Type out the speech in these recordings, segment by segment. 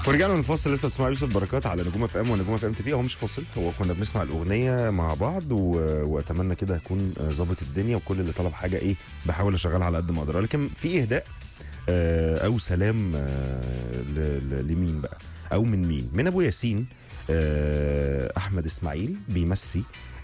ورجعنا من الفاصل لسه بتسمع يوسف بركات على نجوم اف ام ونجوم اف ام تي في هو مش فاصل هو كنا بنسمع الاغنيه مع بعض و... واتمنى كده اكون ظابط الدنيا وكل اللي طلب حاجه ايه بحاول اشغلها على قد ما اقدر لكن في اهداء آه، او سلام آه، ل... ل... لمين بقى او من مين من ابو ياسين آه، احمد اسماعيل بيمسي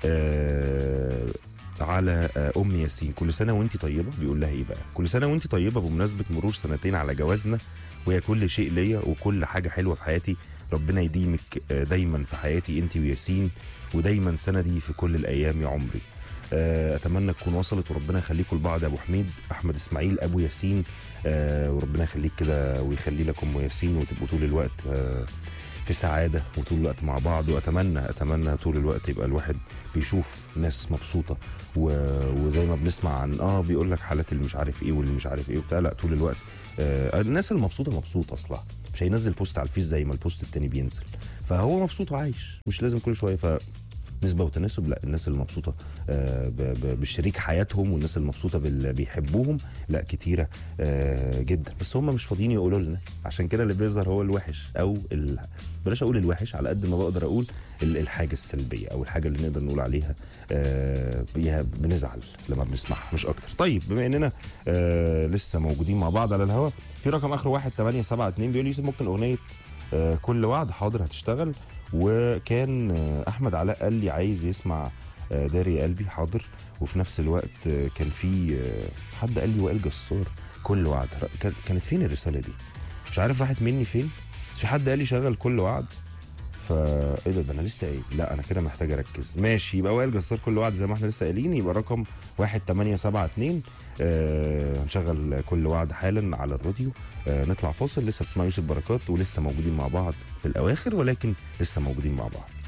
آه، على آه، ام ياسين كل سنه وانت طيبه بيقول لها ايه بقى كل سنه وانت طيبه بمناسبه مرور سنتين على جوازنا وهي كل شيء ليا وكل حاجه حلوه في حياتي ربنا يديمك آه، دايما في حياتي انت وياسين ودايما سندي في كل الايام يا عمري آه، اتمنى تكون وصلت وربنا يخليكم لبعض يا ابو حميد احمد اسماعيل ابو ياسين آه، وربنا يخليك كده ويخلي لك ام ياسين وتبقوا طول الوقت آه، في سعاده وطول الوقت مع بعض واتمنى اتمنى طول الوقت يبقى الواحد بيشوف ناس مبسوطه و... وزي ما بنسمع عن اه بيقول لك حالات اللي مش عارف ايه واللي مش عارف ايه وبتاع لا طول الوقت آه الناس المبسوطه مبسوطه اصلا مش هينزل بوست على الفيس زي ما البوست التاني بينزل فهو مبسوط وعايش مش لازم كل شويه ف نسبة وتناسب لا الناس المبسوطة آه، ب- ب- بشريك حياتهم والناس المبسوطة باللي بيحبوهم لا كتيرة آه، جدا بس هم مش فاضيين يقولوا لنا عشان كده اللي بيظهر هو الوحش او ال... بلاش اقول الوحش على قد ما بقدر اقول ال- الحاجة السلبية او الحاجة اللي نقدر نقول عليها آه، بيها بنزعل لما بنسمعها مش اكتر طيب بما اننا آه، لسه موجودين مع بعض على الهوا في رقم اخر 1872 بيقول يوسف ممكن اغنية آه، كل وعد حاضر هتشتغل وكان آه، احمد علاء قال لي عايز يسمع آه، داري يا قلبي حاضر وفي نفس الوقت آه، كان في آه، حد قال لي وائل جسار كل وعد كانت كانت فين الرساله دي مش عارف راحت مني فين بس في حد قال لي شغل كل وعد فا ايه ده ده انا لسه قايل لا انا كده محتاج اركز ماشي يبقى وائل جسار كل وعد زي ما احنا لسه قايلين يبقى رقم 1872 آه هنشغل كل وعد حالا على الراديو آه نطلع فاصل لسه بتسمع يوسف بركات ولسه موجودين مع بعض في الاواخر ولكن لسه موجودين مع بعض